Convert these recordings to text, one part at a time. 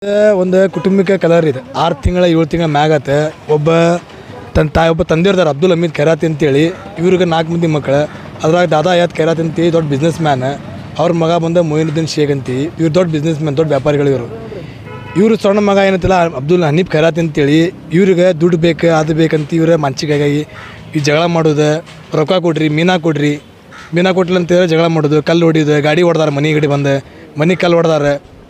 ಒಂದು ಕುಟುಂಬಿಕ ಕಲರ್ ಇದೆ ಆರು ತಿಂಗಳ ಏಳು ತಿಂಗಳ ಮ್ಯಾಗತ್ತೆ ಒಬ್ಬ ತನ್ನ ತಾಯಿ ಒಬ್ಬ ತಂದೆ ಇರ್ತಾರೆ ಅಬ್ದುಲ್ ಹಮೀದ್ ಖೈರಾತಿ ಅಂತೇಳಿ ಇವ್ರಿಗೆ ನಾಲ್ಕು ಮಂದಿ ಮಕ್ಕಳು ಅದ್ರಾಗ ದಾದಾ ಅಯಾತ್ ಖೈರಾತ್ ಅಂತಿ ದೊಡ್ಡ ಬಿಸ್ನೆಸ್ ಮ್ಯಾನ್ ಅವ್ರ ಮಗ ಬಂದ ಮೊಯಿನುದ್ದೀನ್ ಶೇಖ್ ಅಂತಿ ಇವ್ರು ದೊಡ್ಡ ಬಿಸ್ನೆಸ್ ಮ್ಯಾನ್ ದೊಡ್ಡ ವ್ಯಾಪಾರಿಗಳು ಇವರು ಇವರು ಸಣ್ಣ ಮಗ ಏನಂತಿಲ್ಲ ಅಬ್ದುಲ್ ಹನೀಫ್ ಖೈರಾತ್ ಅಂತೇಳಿ ಇವ್ರಿಗೆ ದುಡ್ಡು ಬೇಕು ಅದು ಬೇಕಂತ ಇವ್ರ ಮನ್ಸಿಗಾಗಿ ಈ ಜಗಳ ಮಾಡೋದು ರೊಕ್ಕ ಕೊಡ್ರಿ ಮೀನಾ ಕೊಡ್ರಿ ಮೀನಾ ಕೊಟ್ಲಿ ಅಂತೇಳಿ ಜಗಳ ಮಾಡೋದು ಕಲ್ಲು ಹೊಡಿಯೋದು ಗಾಡಿ ಹೊಡೆದಾರ ಮನೆ ಗಡಿ ಬಂದು ಮನೆ ಕಲ್ಲು ಹೊಡೆದಾರ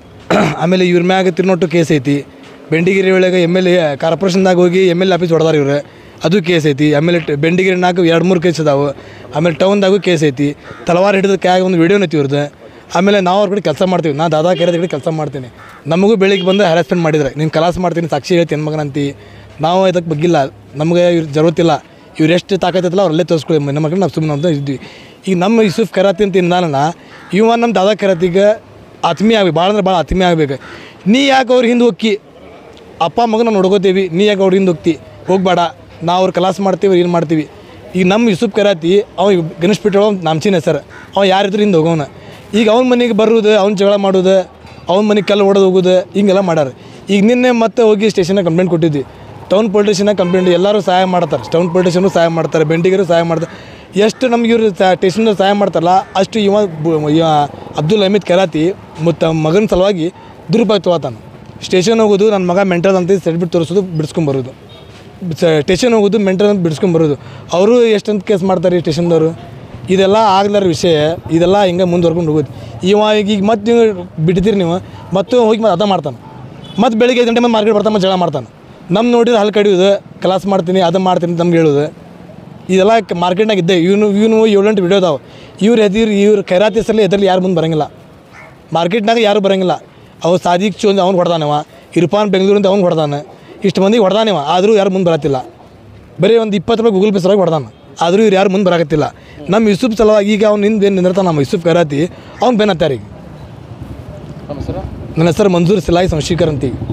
ಆಮೇಲೆ ಇವ್ರ ಮ್ಯಾಗ ತಿರ್ನೊಟ್ಟು ಕೇಸ್ ಐತಿ ಬೆಂಡಿಗಿರಿ ಒಳಗೆ ಎಮ್ ಎಲ್ ಎ ಕಾರ್ಪೊರೇಷನ್ದಾಗ ಹೋಗಿ ಎಮ್ ಎಲ್ ಎ ಆಫೀಸ್ ಹೊಡೆದಾರ ಇವ್ರು ಅದು ಕೇಸ್ ಐತಿ ಆಮೇಲೆ ಟ- ಬೆಂಡಿಗಿರಿ ನಾಲ್ಕು ಎರಡು ಮೂರು ಕೇಸ್ ಅದಾವು ಆಮೇಲೆ ಟೌನ್ದಾಗೂ ಕೇಸ್ ಐತಿ ತಲವಾರು ಹಿಡಿದ ಕ್ಯಾಗ ಒಂದು ವಿಡಿಯೋನ ಐತಿ ಇವ್ರದ್ದು ಆಮೇಲೆ ನಾವು ಅವ್ರ ಕಡೆ ಕೆಲಸ ಮಾಡ್ತೀವಿ ನಾ ದಾದಾ ಕೇರದ ಕಡೆ ಕೆಲಸ ಮಾಡ್ತೀನಿ ನಮಗೂ ಬೆಳಿಗ್ಗೆ ಬಂದು ಹ್ಯಾರಾಸ್ಮೆಂಟ್ ಮಾಡಿದ್ರೆ ನೀನು ಕಲಾಸ್ ಮಾಡ್ತೀನಿ ಸಾಕ್ಷಿ ಹೇಳ್ತೀನಿ ಮಗನಂತಿ ನಾವು ಇದಕ್ಕೆ ಬಗ್ಗಿಲ್ಲ ನಮಗೆ ಇವ್ರ ಜರುತ್ತಿಲ್ಲ ಇವ್ರು ಎಷ್ಟು ತಾಕತ್ತಲ್ಲ ಅವ್ರಲ್ಲೇ ತೋರಿಸ್ಕೊಳ್ಳಿ ನಮ್ಮ ಮಗನ ನಾವು ಸುಮ್ಮನೆ ಅಂತ ಇದ್ವಿ ಈಗ ನಮ್ಮ ಯೂಸುಫ್ ಕರಾತಿ ಅಂತ ನಾನು ಇವ ನಮ್ಮ ದಾದಾ ಕರಾತಿಗೆ ಆತ್ಮೀಯ ಆಗ್ಬೇಕು ಭಾಳ ಅಂದ್ರೆ ಭಾಳ ಆತ್ಮೀಯ ಆಗ್ಬೇಕು ನೀ ಯಾಕೆ ಅವ್ರ ಹಿಂದೆ ಹೋಗಿ ಅಪ್ಪ ಮಗನ ನೋಡ್ಕೋತೀವಿ ನೀ ಯಾಕೆ ಅವ್ರ ಹಿಂದೆ ಹೋಗ್ತಿ ಹೋಗ್ಬೇಡ ನಾವು ಅವ್ರು ಕಲಾಸ್ ಮಾಡ್ತೀವಿ ಏನು ಮಾಡ್ತೀವಿ ಈಗ ನಮ್ಮ ಯೂಸುಫ್ ಕರಾತಿ ಅವ ಗಣೇಶ್ ಪಿಟ್ಟಳ ನಾಮ್ಚಿನ ಹೆಸರು ಅವ ಯಾರಿದ್ರು ಹಿಂದೆ ಹೋಗೋನ ಈಗ ಅವ್ನ ಮನೆಗೆ ಬರೋದು ಅವ್ನ ಜಗಳ ಮಾಡೋದು ಅವ್ನ ಮನೆಗೆ ಕಲ್ಲು ಹೊಡೆದು ಹೋಗೋದು ಹಿಂಗೆಲ್ಲ ಮಾಡ್ಯಾರ ಈಗ ನಿನ್ನೆ ಮತ್ತೆ ಹೋಗಿ ಸ್ಟೇಷನ್ನಾಗ ಕಂಪ್ಲೇಂಟ್ ಕೊಟ್ಟಿದ್ವಿ ಟೌನ್ ಪೊಲೀಸ್ ಸ್ಟೇಷನ್ನಾಗ ಕಂಪ್ಲೇಂಟ್ ಎಲ್ಲರೂ ಸಹಾಯ ಮಾಡ್ತಾರೆ ಟೌನ್ ಪೊಲೀಸ್ ಸ್ಟೇಷನು ಸಹಾಯ ಮಾಡ್ತಾರೆ ಬೆಂಡಿಗರು ಸಹಾಯ ಮಾಡ್ತಾರೆ ಎಷ್ಟು ನಮ್ಗೆ ಇವರು ಸ್ಟೇಷನ್ ಸಹಾಯ ಮಾಡ್ತಾರಲ್ಲ ಅಷ್ಟು ಇವ ಬು- ಇವ ಅಬ್ದುಲ್ ಹಮೀದ್ ಕೆರಾತಿ ಮತ್ತು ಮಗನ ಸಲುವಾಗಿ ದುರುಪಯೋಗ ತೊಗೋತಾನೆ ಸ್ಟೇಷನ್ ಹೋಗೋದು ನನ್ನ ಮಗ ಮೆಂಟಲ್ ಅಂತ ಸರ್ಟಿಫಿಕೇಟ್ ತೋರಿಸೋದು ಬಿಡಿಸ್ಕೊಂಬರೋದು ಸ್ಟೇಷನ್ ಹೋಗೋದು ಮೆಂಟಲ್ ಅಂತ ಬಿಡಿಸ್ಕೊಂಬರೋದು ಅವರು ಎಷ್ಟಂತ ಕೇಸ್ ಮಾಡ್ತಾರೆ ಈ ಸ್ಟೇಷನ್ದವರು ಇದೆಲ್ಲ ಆಗ್ಲಾರ ವಿಷಯ ಇದೆಲ್ಲ ಹಿಂಗೆ ಮುಂದುವರ್ಕೊಂಡು ಹೋಗೋದು ಇವ ಈಗ ಈಗ ಮತ್ತೆ ನೀವು ಬಿಡ್ತೀರಿ ನೀವು ಮತ್ತು ಹೋಗಿ ಮತ್ತೆ ಅದ ಮಾಡ್ತಾನೆ ಮತ್ತು ಬೆಳಿಗ್ಗೆ ಐದು ಗಂಟೆ ಮತ್ತೆ ಮಾರ್ಕೆಟ್ ಬರ್ತಾನೆ ಮತ್ತೆ ಜಗಳ ಮಾಡ್ತಾನೆ ನಮ್ಮ ನೋಡಿದ್ರೆ ಹಲ್ಲು ಕಡಿಯೋದು ಕ್ಲಾಸ್ ಮಾಡ್ತೀನಿ ಅದು ಮಾಡ್ತೀನಿ ಅಂತ ನಮ್ಗೆ ಹೇಳೋದು ಇದೆಲ್ಲ ಮಾರ್ಕೆಟ್ನಾಗ ಇದ್ದೆ ಇವನು ಇವನು ಏಳೆಂಟು ವಿಡಿಯೋ ಅದಾವೆ ಇವ್ರು ಎದಿರ್ ಇವ್ರು ಖೈರಾತಿ ಹೆಸರಲ್ಲಿ ಎದ್ರಲ್ಲಿ ಯಾರು ಮುಂದೆ ಬರಂಗಿಲ್ಲ ಮಾರ್ಕೆಟ್ನಾಗ ಯಾರು ಬರಂಗಿಲ್ಲ ಅವು ಸಾದಿಕ್ ಚೋಂದ್ ಅವ್ನು ಹೊಡೆದಾನವ ಇರ್ಫಾನ್ ಬೆಂಗಳೂರಿಂದ ಅವ್ನು ಹೊಡೆದಾನ ಇಷ್ಟು ಮಂದಿಗೆ ಹೊಡೆದಾನಿವ ಆದರೂ ಯಾರು ಮುಂದೆ ಬರತ್ತಿಲ್ಲ ಬರೀ ಒಂದು ಇಪ್ಪತ್ತು ರೂಪಾಯಿ ಗೂಗಲ್ ಪೇ ಸಲುವಾಗಿ ಹೊಡೆದಾನ ಆದರೂ ಇವ್ರು ಯಾರು ಮುಂದೆ ಬರಾಕತ್ತಿಲ್ಲ ನಮ್ಮ ಯೂಸುಫ್ ಸಲುವಾಗಿ ಈಗ ಅವ್ನು ಹಿಂದೆ ಏನು ನಿಂದಿರ್ತಾನೆ ನಮ್ಮ ಯೂಸುಫ್ ಕರಾತಿ ಅವ್ನು ಬೆನ್ನತ್ತಾರ ಈಗ ನಮ್ಮ ಹೆಸರು ನನ್ನ ಹೆಸರು ಮಂಜೂರ್ ಸಿಲಾಯಿ ಸಂಶೀಕರ್ ಅಂತೀವಿ